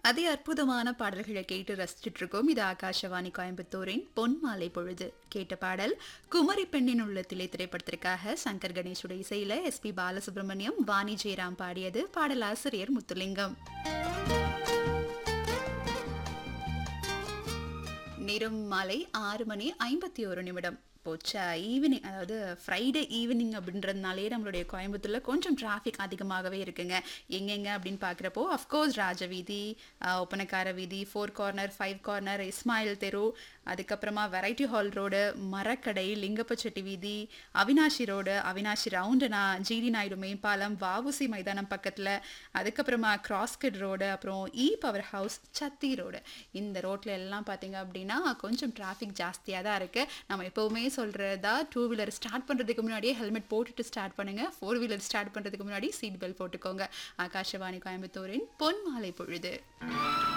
அதி அற்புதமான பாடல்களை கேட்டு ரசிச்சுட்டு இருக்கோம் இது ஆகாஷவாணி கோயம்புத்தூரின் பொன்மாலை பொழுது கேட்ட பாடல் குமரி பெண்ணின் உள்ளத்திலே திரைப்படத்திற்காக சங்கர் கணேஷுடைய இசையில எஸ் பி பாலசுப்ரமணியம் வாணி ஜெயராம் பாடியது பாடலாசிரியர் முத்துலிங்கம் நேரம் மாலை ஆறு மணி ஐம்பத்தி ஒரு நிமிடம் போச்சா ஈவினிங் அதாவது ஃப்ரைடே ஈவினிங் அப்படின்றதுனாலே நம்மளுடைய கோயம்புத்தூரில் கொஞ்சம் டிராஃபிக் அதிகமாகவே இருக்குங்க எங்கெங்க அப்படின்னு பார்க்குறப்போ அஃப்கோர்ஸ் ராஜவீதி ஆஹ், ஒப்பனக்கார வீதி four corner five corner Ismail தெரு அதுக்கப்புறமா வெரைட்டி ஹால் ரோடு மரக்கடை லிங்கப்பச்செட்டி வீதி அவினாஷி ரோடு அவினாஷி ரவுண்டனா ஜிடி நாயுடு மேம்பாலம் வாவுசி மைதானம் பக்கத்தில் அதுக்கப்புறமா கிராஸ்கட் ரோடு அப்புறம் இ பவர் ஹவுஸ் சத்தி ரோடு இந்த ரோட்ல எல்லாம் பார்த்தீங்க அப்படின்னா கொஞ்சம் டிராஃபிக் ஜாஸ்தியாக தான் இருக்குது நம்ம எப்போவுமே சொல்கிறதா டூ வீலர் ஸ்டார்ட் பண்ணுறதுக்கு முன்னாடியே ஹெல்மெட் போட்டுட்டு ஸ்டார்ட் பண்ணுங்க ஃபோர் வீலர் ஸ்டார்ட் பண்ணுறதுக்கு முன்னாடி சீட் பெல்ட் போட்டுக்கோங்க ஆகாஷவாணி கோயம்புத்தூரின் பொன் மாலை பொழுது